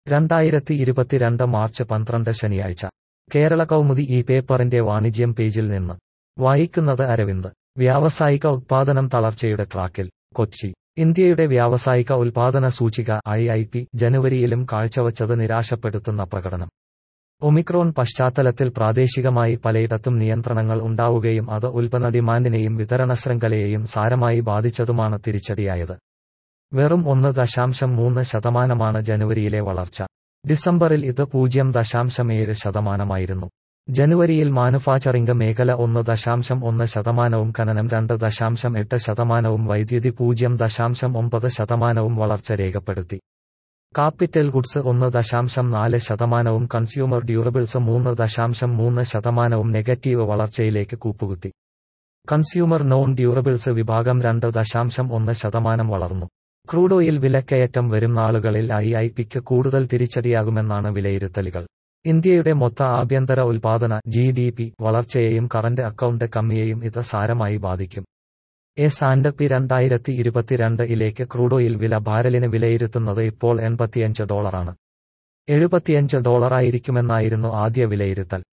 രണ്ടായിരത്തി ഇരുപത്തിരണ്ട് മാർച്ച് പന്ത്രണ്ട് ശനിയാഴ്ച കേരള കൗമുദി ഈ പേപ്പറിന്റെ വാണിജ്യം പേജിൽ നിന്ന് വായിക്കുന്നത് അരവിന്ദ് വ്യാവസായിക ഉത്പാദനം തളർച്ചയുടെ ട്രാക്കിൽ കൊച്ചി ഇന്ത്യയുടെ വ്യാവസായിക ഉൽപാദന സൂചിക ഐ ഐ പി ജനുവരിയിലും കാഴ്ചവച്ചത് നിരാശപ്പെടുത്തുന്ന പ്രകടനം ഒമിക്രോൺ പശ്ചാത്തലത്തിൽ പ്രാദേശികമായി പലയിടത്തും നിയന്ത്രണങ്ങൾ ഉണ്ടാവുകയും അത് ഉൽപ്പന്ന ഡിമാൻഡിനെയും വിതരണ ശൃംഖലയെയും സാരമായി ബാധിച്ചതുമാണ് തിരിച്ചടിയായത് വെറും ഒന്ന് ദശാംശം മൂന്ന് ശതമാനമാണ് ജനുവരിയിലെ വളർച്ച ഡിസംബറിൽ ഇത് പൂജ്യം ദശാംശം ഏഴ് ശതമാനമായിരുന്നു ജനുവരിയിൽ മാനുഫാക്ചറിംഗ് മേഖല ഒന്ന് ദശാംശം ഒന്ന് ശതമാനവും ഖനനം രണ്ട് ദശാംശം എട്ട് ശതമാനവും വൈദ്യുതി പൂജ്യം ദശാംശം ഒമ്പത് ശതമാനവും വളർച്ച രേഖപ്പെടുത്തി കാപ്പിറ്റൽ ഗുഡ്സ് ഒന്ന് ദശാംശം നാല് ശതമാനവും കൺസ്യൂമർ ഡ്യൂറബിൾസ് മൂന്ന് ദശാംശം മൂന്ന് ശതമാനവും നെഗറ്റീവ് വളർച്ചയിലേക്ക് കൂപ്പുകുത്തി കൺസ്യൂമർ നോൺ ഡ്യൂറബിൾസ് വിഭാഗം രണ്ട് ദശാംശം ഒന്ന് ശതമാനം വളർന്നു ക്രൂഡ് ഓയിൽ വിലക്കയറ്റം വരും നാളുകളിൽ ഐ ഐ പിക്ക് കൂടുതൽ തിരിച്ചടിയാകുമെന്നാണ് വിലയിരുത്തലുകൾ ഇന്ത്യയുടെ മൊത്ത ആഭ്യന്തര ഉൽപാദന ജി ഡി പി വളർച്ചയെയും കറന്റ് അക്കൗണ്ട് കമ്മിയെയും ഇത് സാരമായി ബാധിക്കും എസ് ആൻഡ് പി രണ്ടായിരത്തി ഇരുപത്തിരണ്ട് ഇലേക്ക് ക്രൂഡ് ഓയിൽ വില ബാരലിന് വിലയിരുത്തുന്നത് ഇപ്പോൾ എൺപത്തിയഞ്ച് ഡോളറാണ് എഴുപത്തിയഞ്ച് ഡോളറായിരിക്കുമെന്നായിരുന്നു ആദ്യ വിലയിരുത്തൽ